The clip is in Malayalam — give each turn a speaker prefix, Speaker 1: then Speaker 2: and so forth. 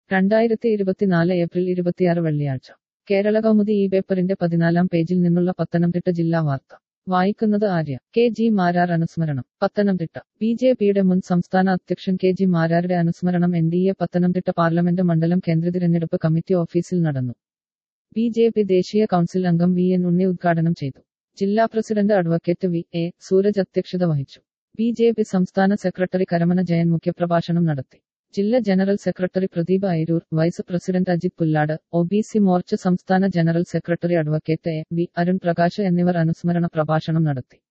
Speaker 1: രണ്ടായിരത്തി ഇരുപത്തിനാല് ഏപ്രിൽ ഇരുപത്തിയാറ് വെള്ളിയാഴ്ച കേരള കൗമുദി ഈ പേപ്പറിന്റെ പതിനാലാം പേജിൽ നിന്നുള്ള പത്തനംതിട്ട ജില്ലാ വാർത്ത വായിക്കുന്നത് ആര്യ കെ ജി മാരാർ അനുസ്മരണം പത്തനംതിട്ട ബി ജെ പിയുടെ മുൻ സംസ്ഥാന അധ്യക്ഷൻ കെ ജി മാരാരുടെ അനുസ്മരണം N D A Pathanamthitta parliament മണ്ഡലം കേന്ദ്ര തിരഞ്ഞെടുപ്പ് കമ്മിറ്റി ഓഫീസിൽ നടന്നു ബി ജെ പി ദേശീയ കൗൺസിൽ അംഗം വി എൻ ഉണ്ണി ഉദ്ഘാടനം ചെയ്തു ജില്ലാ president advocate V A Sooraj അധ്യക്ഷത വഹിച്ചു ബി ജെ പി സംസ്ഥാന സെക്രട്ടറി കരമന ജയൻ മുഖ്യപ്രഭാഷണം നടത്തി ജില്ലാ general secretary Pradeep Ayiroor vice president Ajith Pullad O B C Morcha സംസ്ഥാന general secretary advocate A V Arun Prakash എന്നിവർ അനുസ്മരണ പ്രഭാഷണം നടത്തി